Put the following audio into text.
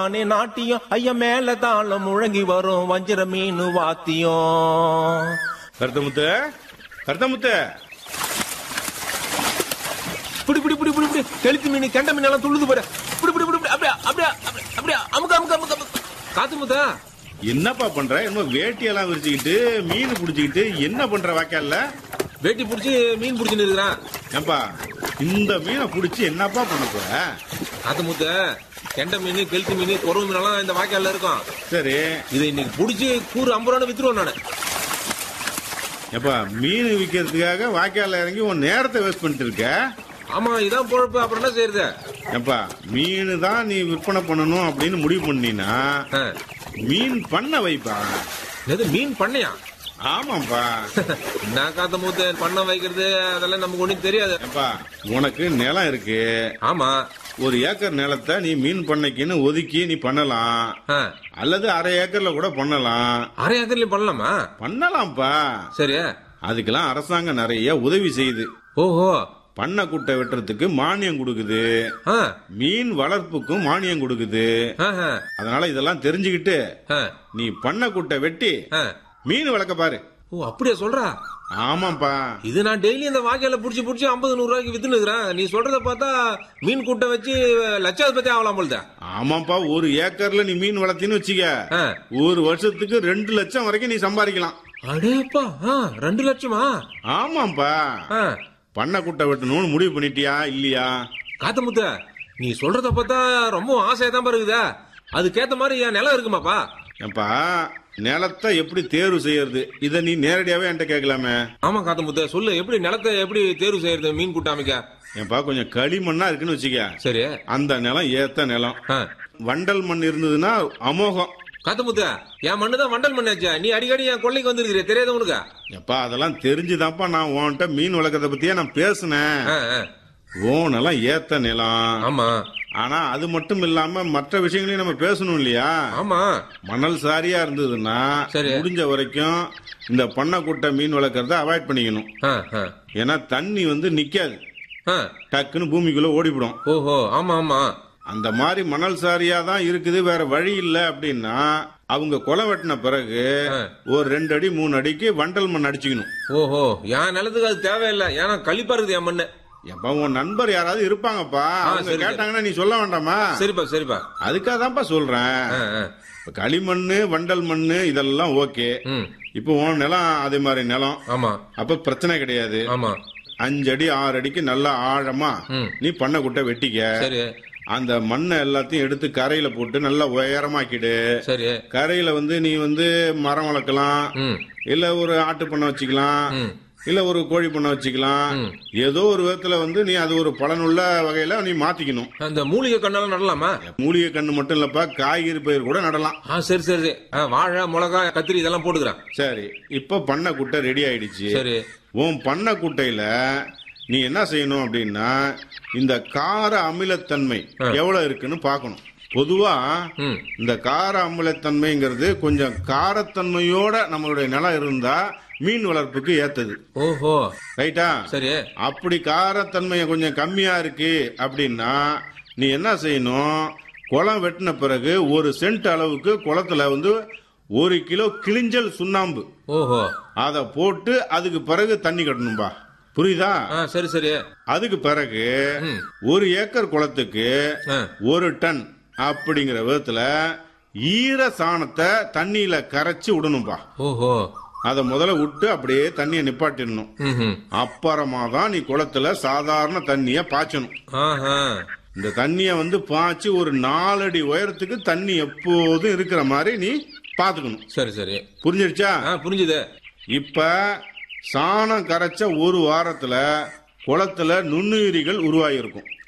நானே நாட்டியம் ஐயா மேல தாளம் முழங்கி வரும் வஞ்சிர மீன் வாத்தியம் கருத்தமுத்து கருத்தமுத்து புடி புடி புடி புடி புடி கெளுத்தி மீன் கெண்ட மீன் எல்லாம் துள்ளுது பாரு புடி புடி புடி புடி அப்படியா அப்படியா அப்படியா, அப்படியா அமுக்க அமுக்க அமுக்க அமுக்க காத்து முத்தா என்னப்பா பண்ற என்ன வேட்டியெல்லாம் விரிச்சுக்கிட்டு மீன் புடிச்சுக்கிட்டு என்ன பண்ற வாய்க்கால்ல வேட்டி புடிச்சு மீன் புடிச்சுன்னு இருக்கிறான் ஏப்பா இந்த மீனை புடிச்சு என்னப்பா பண்ண போற காத்து முத்த கெண்ட மீன் கெளுத்தி மீன் குறவு மீன் எல்லாம் இந்த வாய்க்கால்ல இருக்கும் சரி இதை இன்னைக்கு புடிச்சு கூறு ஐம்பது ரூபா வித்துருவோம் நானு ஏப்பா மீன் விக்கிறதுக்காக வாய்க்கால்ல இறங்கி உன் நேரத்தை வேஸ்ட் பண்ணிட்டு இருக்க ஆமா இதான் பொழப்பு அப்புறம் என்ன செய்யறது ஏப்பா மீன் தான் நீ விற்பனை பண்ணணும் அப்படின்னு முடிவு பண்ணினா ஆ. மீன் பண்ண வைப்பா எது மீன் பண்ணையா ஆமாப்பா நான் காத்த மூத்த பண்ண வைக்கிறது அதெல்லாம் நமக்கு ஒண்ணும் தெரியாது ஏப்பா உனக்கு நிலம் இருக்கு ஆமா ஒரு ஏக்கர் நிலத்தை நீ மீன் பண்ணைக்குன்னு ஒதுக்கி நீ பண்ணலாம் ஆ. அல்லது அரை ஏக்கர்ல கூட பண்ணலாம் அரை ஏக்கர்லயும் பண்ணலாமா பண்ணலாம்ப்பா சரி அதுக்கெல்லாம் அரசாங்கம் நிறைய உதவி செய்யுது ஓஹோ பண்ணை குட்டை வெட்டுறதுக்கு மானியம் கொடுக்குது ஆ. மீன் வளர்ப்புக்கும் மானியம் கொடுக்குது ஆஹா. அதனால இதெல்லாம் தெரிஞ்சுக்கிட்டு ஆ. நீ பண்ணை குட்டை வெட்டி ஆ. மீன் வளர்க்க பாரு ஓ அப்படியா சொல்றா ஆமாப்பா இது நான் டெய்லி இந்த வாய்க்கால புடிச்சு புடிச்சு ஐம்பது நூறு ரூபாய்க்கு வித்துன்னு இருக்கிறேன் நீ சொல்றத பார்த்தா மீன் கூட்டை வச்சு லட்சாதிபதி ஆகலாம் போல்த ஆமாப்பா ஒரு ஏக்கர்ல நீ மீன் வளர்த்தின்னு வச்சுக்க ஆ. ஒரு வருஷத்துக்கு ரெண்டு லட்சம் வரைக்கும் நீ சம்பாதிக்கலாம் அடேப்பா ஆ, ரெண்டு லட்சமா ஆமாப்பா ஆ. பண்ணை குட்டை வெட்டணும்னு முடிவு பண்ணிட்டியா இல்லையா காத்த முத்த நீ சொல்றத பார்த்தா ரொம்ப ஆசையா தான் இருக்குதா அதுக்கேத்த மாதிரி என் நிலம் இருக்குமாப்பா ஏப்பா நிலத்தை எப்படி தேர்வு செய்யறது இத நீ நேரடியாவே என்கிட்ட கேட்கலாமே ஆமா காத்த முத்த சொல்லு எப்படி நிலத்தை எப்படி தேர்வு செய்யறது மீன் கூட்ட அமைக்க ஏப்பா கொஞ்சம் களிமண்ணா இருக்குன்னு வச்சுக்க சரி அந்த நிலம் ஏத்த நிலம் ஆ. வண்டல் மண் இருந்ததுன்னா அமோகம் காத்த முத்த என் மண்ணு தான் வண்டல் மண்ணாச்சா நீ அடிக்கடி என் கொள்ளைக்கு வந்திருக்கிற தெரியாத உனக்கு எப்பா அதெல்லாம் தெரிஞ்சுதான்ப்பா நான் உன்கிட்ட மீன் வளர்க்கறத பத்தியே நான் பேசினேன் ஆ, ஆ. ஓ நிலம் ஏத்த நிலம் ஆமா ஆனா அது மட்டும் இல்லாம மற்ற விஷயங்களையும் நம்ம பேசணும் இல்லையா ஆமா மணல் சாரியா இருந்ததுன்னா சரி. முடிஞ்ச வரைக்கும் இந்த பண்ணைக்குட்டை மீன் வளர்க்கறத அவாய்ட் பண்ணிக்கணும் ஆ, ஆ. ஏன்னா தண்ணி வந்து நிக்காது ஆ. டக்குன்னு பூமிக்குள்ள ஓடிவிடும் ஓஹோ ஆமா ஆமா அந்த மாதிரி மணல் சாரியா தான் இருக்குது வேற வழி இல்ல அப்படின்னா அவங்க கொலை வெட்டின பிறகு ஆ. ஒரு ரெண்டு அடி மூணு அடிக்கு வண்டல் மண் அடிச்சுக்கணும் ஓஹோ என் நிலத்துக்கு அது தேவையில்லை ஏன்னா கழிப்பா இருக்குது என் மண்ணு எப்ப உன் நண்பர் யாராவது இருப்பாங்கப்பா அவங்க சரி, சரி. கேட்டாங்கன்னா நீ சொல்ல வேண்டாமா சரிப்பா சரிப்பா அதுக்காக தான்ப்பா சொல்றேன் ஆ, ஆ. இப்ப களிமண்ணு வண்டல் மண்ணு இதெல்லாம் ஓகே ம் இப்போ உன் நிலம் அதே மாதிரி நிலம் ஆமா அப்ப பிரச்சனை கிடையாது ஆமா அஞ்சு அடி ஆறு அடிக்கு நல்லா ஆழமா ம். நீ பண்ண குட்டை வெட்டிக்க சரி அந்த மண்ணை எல்லாத்தையும் எடுத்து கரையில போட்டு நல்லா உயரமாக்கிடு சரி கரையில வந்து நீ வந்து மரம் வளர்க்கலாம் ம் இல்ல ஒரு ஆட்டு பண்ணை வச்சுக்கலாம் ம். இல்ல ஒரு கோழி பண்ணை வச்சுக்கலாம் ம். ஏதோ ஒரு விதத்துல வந்து நீ அது ஒரு பலனுள்ள வகையில நீ மாத்திக்கணும் அந்த மூலிகை கண்ணெல்லாம் நடலாமா மூலிகை கண்ணு மட்டும் இல்லப்பா காய்கறி பயிர் கூட நடலாம் ஆ சரி சரி சரி. ஆ, வாழை மிளகா கத்திரி இதெல்லாம் போட்டுக்கிறேன் சரி இப்ப பண்ணை குட்டை ரெடி ஆயிடுச்சு சரி உன் பண்ணை குட்டையில நீ என்ன செய்யணும் அப்படின்னா இந்த கார அமிலத்தன்மை எவ்வளவு இருக்குன்னு பார்க்கணும் பொதுவா ம் இந்த கார அமிலத்தன்மைங்கிறது கொஞ்சம் காரத்தன்மையோட நம்மளுடைய நிலம் இருந்தா மீன் வளர்ப்புக்கு ஏத்தது ஓஹோ ரைட்டா சரி அப்படி காரத்தன்மை கொஞ்சம் கம்மியா இருக்கு அப்படின்னா நீ என்ன செய்யணும் குளம் வெட்டின பிறகு ஒரு சென்ட் அளவுக்கு குளத்துல வந்து ஒரு கிலோ கிளிஞ்சல் சுண்ணாம்பு ஓஹோ அதை போட்டு அதுக்கு பிறகு தண்ணி கட்டணும்பா புரியுதா ஆ சரி சரி அதுக்கு பிறகு ம். ஒரு ஏக்கர் குளத்துக்கு ஆ ஒரு டன் அப்படிங்கிற விதத்துல ஈர சாணத்தை தண்ணியில கரைச்சு விடணும்பா ஓஹோ அதை முதல்ல விட்டு அப்படியே தண்ணியை நிப்பாட்டிடணும் ம் அப்புறமா தான் நீ குளத்துல சாதாரண தண்ணிய பாய்ச்சணும் ஆஹா இந்த தண்ணிய வந்து பாய்ச்சி ஒரு நாலடி உயரத்துக்கு தண்ணி எப்போதும் இருக்கிற மாதிரி நீ பாத்துக்கணும் சரி சரி புரிஞ்சிருச்சா ஆ புரிஞ்சுது இப்ப சாணம் கரைச்ச ஒரு வாரத்துல குளத்துல நுண்ணுயிரிகள் உருவாகியிருக்கும்